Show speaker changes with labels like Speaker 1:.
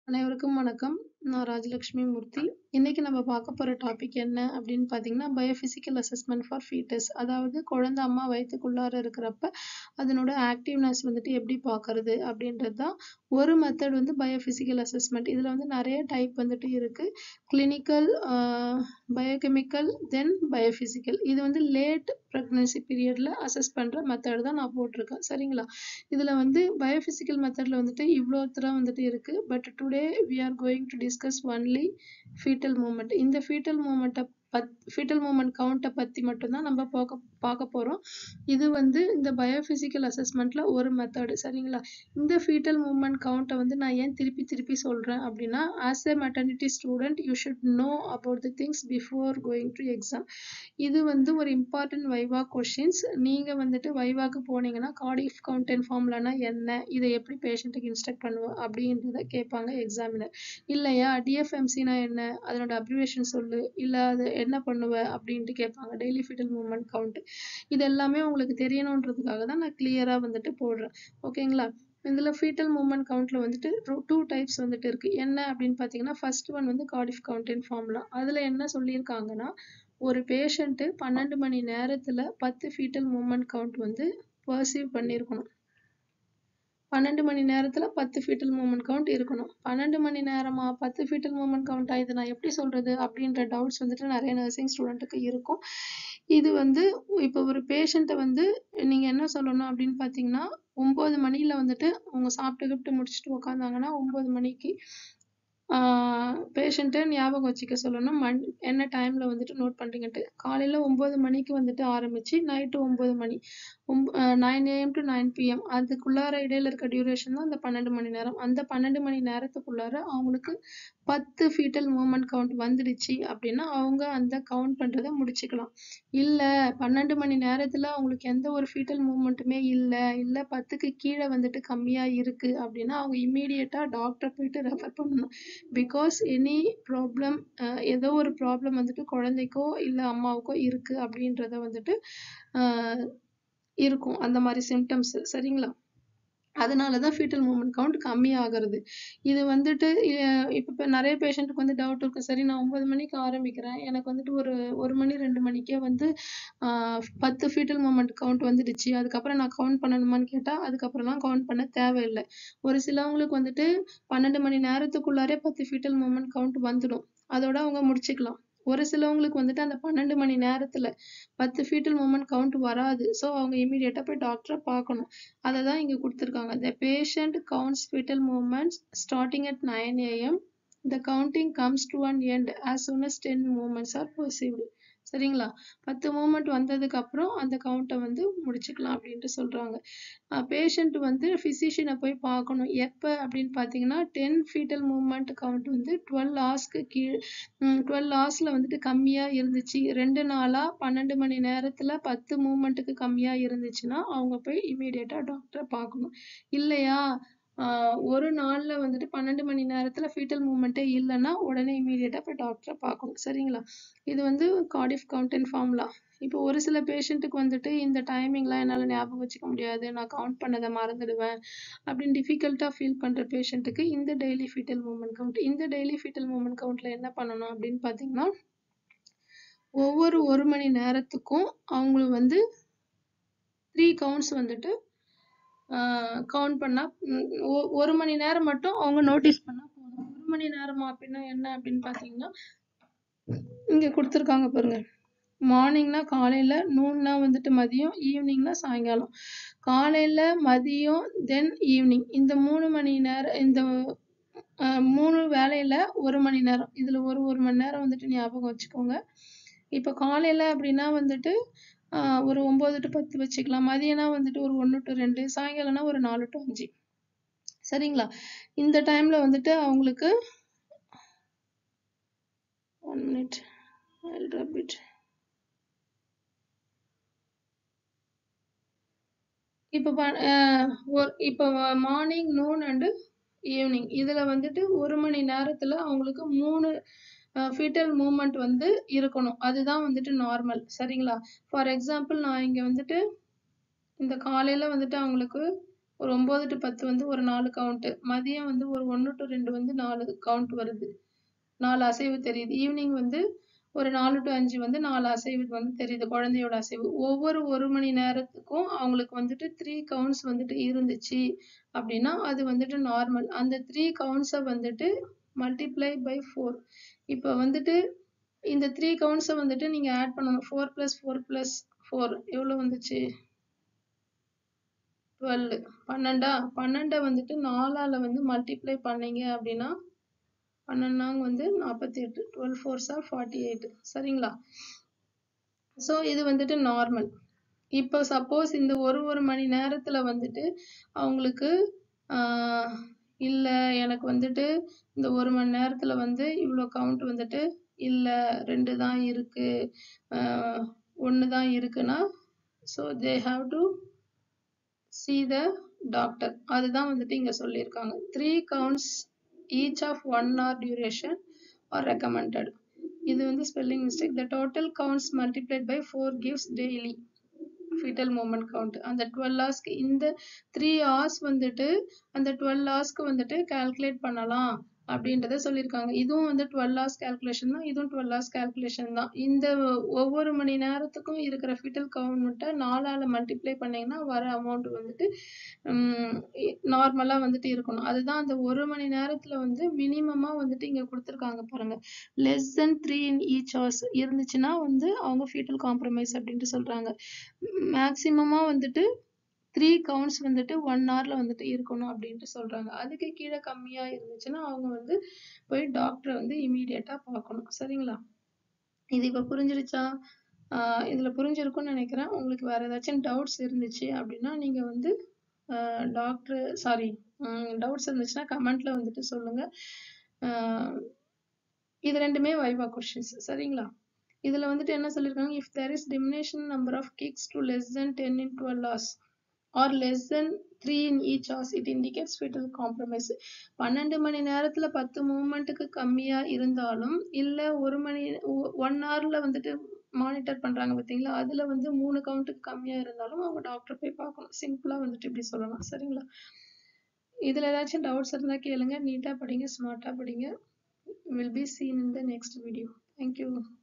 Speaker 1: அனைவருக்கும் வணக்கம். நான் ராஜலட்சுமி மூர்த்தி. இன்னைக்கு நம்ம பார்க்க போற டாபிக் என்ன அப்படின்னு பார்த்தீங்கன்னா, பயோபிசிக்கல் அசஸ்மென்ட் ஃபார் ஃபீட்டஸ். அதாவது குழந்தை அம்மா வயித்துக்குள்ளார இருக்கிறப்ப, அதனோட ஆக்டிவ்னஸ் வந்துட்டு எப்படி பார்க்கறது அப்படின்றது தான். ஒரு மெத்தட் வந்து பயோபிசிக்கல் அசஸ்மென்ட். இதுல வந்து நெறைய டைப் வந்துட்டு இருக்கு. Clinical, uh biochemical, then biophysical. இது வந்து லேட் பிரெக்னன்சி பீரியட்ல அசஸ் பண்ற மெத்தட் தான் நான் போட்டிருக்கேன். சரிங்களா? இதுல வந்து பயோபிசிக்கல் மெத்தட்ல வந்துட்டு இவ்ளோ தூரம் வந்துட்டு இருக்கு. But today we are going to discuss only fetal movement. இந்த ஃபீட்டல் மூவ்மெண்ட்ட பத் ஃபீட்டல் மூவ்மெண்ட் கவுண்ட்ட பத்தி மட்டும் தான் நம்ம போக பார்க்க போறோம். இது வந்து இந்த பயோபிசிக்கல் அசஸ்மென்ட்ல ஒரு மெத்தட் சரிங்களா? இந்த ஃபீட்டல் மூவ்மெண்ட் கவுண்ட்ட வந்து நான் ஏன் திருப்பி திருப்பி சொல்றேன் அப்படின்னா, as a maternity student you should know about the things before going to exam. இது வந்து ஒரு இம்பார்ட்டன்ட் வைவா கொஸ்டின்ஸ். நீங்க வந்துட்டு வைவாக்கு போனீங்கன்னா, கார்டியாக் கவுண்ட் அண்ட் ஃபார்முலானா என்ன? இத எப்படி பேஷண்ட்டுக்கு இன்ஸ்ட்ரக்ட் பண்ணுவ? அப்படின்றத கேட்பாங்க எக்ஸாமினர். இல்லையா டிஎஃப்எம்சினா என்ன? அதனோட அப்ரிவேஷன் சொல்லு. இல்ல அது என்ன பண்ணுவ? அப்படின்ட்டு கேட்பாங்க. Daily fetal movement count. இது எல்லாமே உங்களுக்கு தெரியணுன்றதுக்காக தான் நான் கிளியரா வந்துட்டு போடுறேன். ஓகேங்களா? இதுல ஃபீட்டல் மூவ்மெண்ட் கவுண்ட்ல வந்துட்டு ரு 2 டைப்ஸ் வந்துட்டு இருக்கு. என்ன அப்படின்னு பார்த்தீங்கன்னா, ஃபர்ஸ்ட் ஒன் வந்து கார்டியாக் கவுண்ட் அண்ட் ஃபார்முலா. அதுல என்ன சொல்லியிருக்காங்கன்னா, ஒரு பேஷண்ட் 12 மணி நேரத்துல 10 ஃபீட்டல் மூவ்மெண்ட் கவுண்ட் வந்து பெர்சீவ் பண்ணியிருக்கணும். 12 மணி நேரத்துல 10 ஃபீட்டல் மூவ்மெண்ட் கவுண்ட் இருக்கணும். 12 மணி நேரமா 10 ஃபீட்டல் மூவ்மெண்ட் கவுண்டா? இத நான் எப்படி சொல்றது? அப்படின்ற டவுட்ஸ் வந்துட்டு நெறைய நர்சிங் ஸ்டூடண்ட்க்கு இருக்கும். இது வந்து இப்ப ஒரு பேஷண்ட்ட வந்து நீங்க என்ன சொல்லணும் அப்படின்னு பார்த்தீங்கன்னா, 9 மணில வந்துட்டு அவங்க சாப்பிட்டு கீப்ட்டு முடிச்சுட்டு உட்காந்தாங்கன்னா, 9 மணிக்கு ஆ பேஷண்ட்ட ஞாபகம் வச்சுக்க சொல்லணும். மண் என்ன டைம்ல வந்துட்டு நோட் பண்றீங்கன்ட்டு. காலையில 9 மணிக்கு வந்துட்டு ஆரம்பிச்சு, நைட்டு 9 மணி. ஒம் அ 9 ஏஎம் டூ 9 பிஎம். அதுக்குள்ளார இடையில இருக்க டியூரேஷன் தான் அந்த 12 மணி நேரம். அந்த 12 மணி நேரத்துக்குள்ளார அவங்களுக்கு 10 ஃபீட்டல் மூவ்மெண்ட் கவுண்ட் வந்துடுச்சு அப்படின்னா, அவங்க அந்த கவுண்ட் பண்றத முடிச்சுக்கலாம். இல்ல 12 மணி நேரத்துல அவங்களுக்கு எந்த ஒரு ஃபீட்டல் மூவ்மெண்ட்டுமே இல்ல, இல்ல 10க்கு கீழ வந்துட்டு கம்மியா இருக்கு அப்படின்னா, அவங்க இம்மீடியட்டா டாக்டர போயிட்டு ரெஃபர் பண்ணணும். பிகாஸ் எனி ப்ராப்ளம் அ ஏதோ ஒரு ப்ராப்ளம் வந்துட்டு குழந்தைக்கோ, இல்ல அம்மாவுக்கோ இருக்கு அப்படின்றத வந்துட்டு அ இருக்கும். அந்த மாரி சிம்ப்டம்ஸ் சரிங்களா? அதனால தான் ஃபீட்டல் மூவ்மெண்ட் கவுண்ட் கம்மியாகறது. இது வந்துட்டு எ இப்ப நெறைய பேஷண்ட்க்கு வந்து டவுட் இருக்கும். சரி நான் 9 மணிக்கு ஆரம்பிக்கிறேன். எனக்கு வந்துட்டு ஒரு 1 மணி 2 மணிக்கே வந்து ஆ 10 ஃபீட்டல் மூவ்மெண்ட் கவுண்ட் வந்துடுச்சு. அதுக்கப்புறம் நான் கவுண்ட் பண்ணணுமான்னு கேட்டா, அதுக்கப்புறம்லாம் கவுண்ட் பண்ண தேவையில்ல. ஒரு சிலவங்களுக்கு வந்துட்டு 12 மணி நேரத்துக்குள்ளாரே 10 ஃபீட்டல் மூவ்மெண்ட் கவுண்ட் வந்துடும். அதோட அவங்க முடிச்சுக்கலாம். ஒரு சிலவங்களுக்கு வந்துட்டு அந்த 12 மணி நேரத்துல 10 ஃபீட்டல் மூவ்மெண்ட் கவுண்ட் வராது. ஸோ அவங்க இம்மீடியட்டா போய் டாக்டர பார்க்கணும். அத தான் இங்க குடுத்துருக்காங்க. The patient counts fetal movements starting at 9 a.m. The counting comes to an end as soon as 10 movements are perceived. சரிங்களா? 10 மூவ்மெண்ட் வந்ததுக்கு அப்புறம் அந்த கவுண்ட்ட வந்து முடிச்சுக்கலாம் அப்படின்ட்டு சொல்றாங்க. அ பேஷண்ட் வந்து பிசிஷியன போய் பார்க்கணும். எப்ப அப்படின்னு பார்த்தீங்கன்னா, 10 ஃபீட்டல் மூவ்மெண்ட் கவுண்ட் வந்து 12 ஹார்ஸ்க்கு கீழ் ம் 12 ஹார்ஸ்ல வந்துட்டு கம்மியா இருந்துச்சு. 2 நாளா 12 மணி நேரத்துல 10 மூவ்மெண்ட்டுக்கு கம்மியா இருந்துச்சுன்னா, அவங்க போய் இம்மீடியட்டா டாக்டர பார்க்கணும். இல்லையா, ஆ ஒரு நாள்ல வந்துட்டு 12 மணி நேரத்துல ஃபீட்டல் மூவ்மெண்ட்டே இல்லன்னா, உடனே இம்மீடியட்டா போய் டாக்டர பார்க்கணும். சரிங்களா? இது வந்து கார்டியாக் கவுண்ட் அண்ட் ஃபார்முலா. இப்போ ஒரு சில பேஷண்ட்க்கு வந்துட்டு இந்த டைமிங்லாம் என்னால ஞாபகம் வச்சுக்க முடியாது. நான் கவுண்ட் பண்ணத மறந்துடுவேன். அப்படின்னு டிஃபிகல்ட்டா ஃபீல் பண்ற பேஷண்ட்க்கு இந்த டெய்லி ஃபீட்டல் மூவ்மெண்ட் கவுண்ட். இந்த டெய்லி ஃபீட்டல் மூவ்மெண்ட் கவுண்ட்ல என்ன பண்ணணும் அப்படின்னு பார்த்தீங்கன்னா, ஒவ்வொரு 1 மணி நேரத்துக்கும் அவங்களுக்கு வந்து 3 கவுண்ட்ஸ் வந்துட்டு ஆ கவுண்ட் பண்ணா ம் ஒ 1 மணி நேரம் மட்டும் அவங்க நோட்டீஸ் பண்ணா போதும். 1 மணி நேரமா அப்படின்னா என்ன அப்படின்னு பார்த்தீங்கன்னா, இங்க குடுத்துருக்காங்க பாருங்க. மார்னிங்னா காலையில, நூன்னா வந்துட்டு மதியம், ஈவினிங்னா சாயங்காலம். காலையில, மதியம், தென் ஈவினிங். இந்த 3 மணி நேரம் இந்த அ 3 வேளையில 1 மணி நேரம். இதுல ஒரு 1 மணி நேரம் வந்துட்டு ஞாபகம் வச்சுக்கோங்க. இப்ப காலையில அப்படின்னா வந்துட்டு ஆ ஒரு 9 டூ 10 வச்சுக்கலாம். மதியம்னா வந்துட்டு ஒரு 1 டூ 2 சாயங்காலம்னா ஒரு 4 டூ 5 சரிங்களா? இந்த டைம்ல வந்துட்டு அவங்களுக்கு 1 minute I will rub it. இப்ப ப அ ஒ இப்ப மார்னிங், நூன் அண்ட் ஈவினிங். இதுல வந்துட்டு 1 மணி நேரத்துல அவங்களுக்கு 3 அ ஃபீட்டல் மூவ்மெண்ட் வந்து இருக்கணும். அதுதான் வந்துட்டு நார்மல். சரிங்களா? ஃபார் எக்ஸாம்பிள் நான் இங்க வந்துட்டு இந்த காலையில வந்துட்டு அவங்களுக்கு ஒரு ஒன்பது டு பத்து வந்து ஒரு நாலு கவுண்ட் மதியம் வந்து ஒரு ஒன்று டு ரெண்டு வந்து நாலு கவுண்ட் வருது நாலு அசைவு தெரியுது ஈவினிங் வந்து ஒரு நாலு டு அஞ்சு வந்து நாலு அசைவு வந்து தெரியுது குழந்தையோட அசைவு ஒவ்வொரு ஒரு மணி நேரத்துக்கும் அவங்களுக்கு வந்துட்டு த்ரீ கவுண்ட்ஸ் வந்துட்டு இருந்துச்சு அப்படின்னா அது வந்துட்டு நார்மல் அந்த த்ரீ கவுண்ட்ஸை வந்துட்டு மல்டிப்ளை பை ஃபோர் இப்போ வந்துட்டு இந்த த்ரீ கவுண்ட்ஸை வந்துட்டு நீங்க ஆட் பண்ணணும் four plus four plus four எவ்வளோ வந்துச்சு டுவெல் பன்னெண்டா பன்னெண்டை வந்துட்டு நாலால வந்து மல்டிப்ளை பண்ணீங்க அப்படின்னா பன்னெண்டாங்க வந்து நாற்பத்தி எட்டு டுவெல் ஃபோர்ஸா ஃபார்ட்டி எயிட் சரிங்களா ஸோ இது வந்துட்டு நார்மல் இப்போ சப்போஸ் இந்த ஒரு ஒரு மணி நேரத்துல வந்துட்டு அவங்களுக்கு ஆஹ் இல்ல எனக்கு வந்துட்டு இந்த ஒரு மணி நேரத்துல வந்து இவ்வளோ கவுண்ட் வந்துட்டு இல்ல ரெண்டு தான் இருக்கு ஆஹ் ஒன்று தான் இருக்குன்னா so they have to see the doctor அதுதான் வந்துட்டு இங்க சொல்லியிருக்காங்க three counts each of one hour duration are recommended இது வந்து spelling mistake the total counts multiplied by 4 gives daily fetal movement count அந்த டுவெல் ஹவர்ஸ்க்கு இந்த த்ரீ ஹவர்ஸ் வந்துட்டு அந்த டுவெல் ஹவர்ஸ்க்கு வந்துட்டு கால்குலேட் பண்ணலாம் அப்படின்றத சொல்லியிருக்காங்க இதுவும் வந்து டுவெல் ஹவர்ஸ் கால்குலேஷன் தான் இதுவும் டுவெல் ஹவர்ஸ் கால்குலேஷன் தான் இந்த ஒவ்வொரு மணி நேரத்துக்கும் இருக்கிற ஃபீட்டல் கவுண்ட்டை நாலால மல்டிப்ளை பண்ணீங்கன்னா வர அமௌண்ட் வந்துட்டு நார்மலா வந்துட்டு இருக்கணும் அதுதான் அந்த ஒரு மணி நேரத்துல வந்து மினிமமா வந்துட்டு இங்க கொடுத்துருக்காங்க பாருங்க less than three in each hours இருந்துச்சுன்னா வந்து அவங்க ஃபீட்டல் காம்ப்ரமைஸ் அப்படின்ட்டு சொல்றாங்க மேக்சிமமா வந்துட்டு த்ரீ கவுண்ட்ஸ் வந்துட்டு ஒன் ஹவர்ல வந்துட்டு இருக்கணும் அப்படின்ட்டு சொல்றாங்க அதுக்கு கீழே கம்மியா இருந்துச்சுன்னா அவங்க வந்து போய் டாக்டரை வந்து இமீடியட்டா பார்க்கணும் சரிங்களா இது இப்ப புரிஞ்சிருச்சா ஆஹ் இதுல புரிஞ்சிருக்கும்னு நினைக்கிறேன் உங்களுக்கு வேற ஏதாச்சும் டவுட்ஸ் இருந்துச்சு அப்படின்னா நீங்க வந்து டாக்டர் சாரி டவுட்ஸ் இருந்துச்சுன்னா கமெண்ட்ல வந்துட்டு சொல்லுங்க ஆஹ் இது ரெண்டுமே வைவா கொஸ்டின்ஸ் சரிங்களா இதுல வந்துட்டு என்ன சொல்லிருக்காங்க if there is diminution number of kicks to less than ten in twelve hours or less than three in each hours it indicates fetal compromise பன்னெண்டு மணி நேரத்துல பத்து மூமெண்ட்டுக்கு கம்மியா இருந்தாலும் இல்ல ஒரு மணி ஒன் ஹவர்ல வந்துட்டு மானிட்டர் பண்றாங்க பாத்தீங்களா அதுல வந்து மூணு கவுண்ட்டுக்கு கம்மியா இருந்தாலும் அவங்க டாக்டர் போய் பார்க்கணும் சிம்பிளா வந்துட்டு இப்படி சொல்லலாம் சரிங்களா இதுல ஏதாச்சும் டவுட்ஸ் இருந்தா கேளுங்க நீட்டா படிங்க ஸ்மார்ட்டா படிங்க will be seen in the next video thank you